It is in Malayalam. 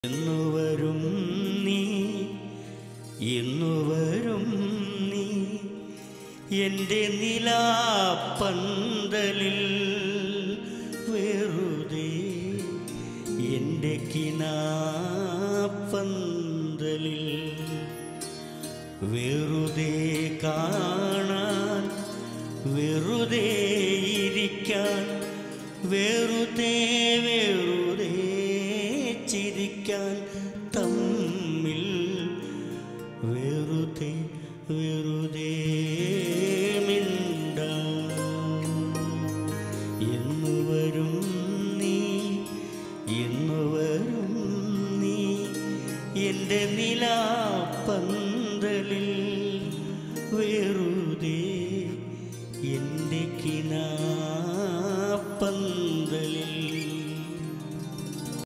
എന്നുവരും നീ എന്നുവരും നീ എൻ്റെ നിലാപ്പന്തലിൽ വെറുതെ എൻ്റെ കിനാപ്പന്തലിൽ വെറുതെ കാണാൻ വെറുതെ ഇരിക്കാൻ വെറുതെ വെറുതെ ചിരിക്കാൻ തമ്മിൽ വെറുതെ വെറുതെ മിണ്ടാൻ എന്നു വരും നീ എന്നു വരും നീ എൻ്റെ നിലാപ്പന്തലിൽ വെറുതെ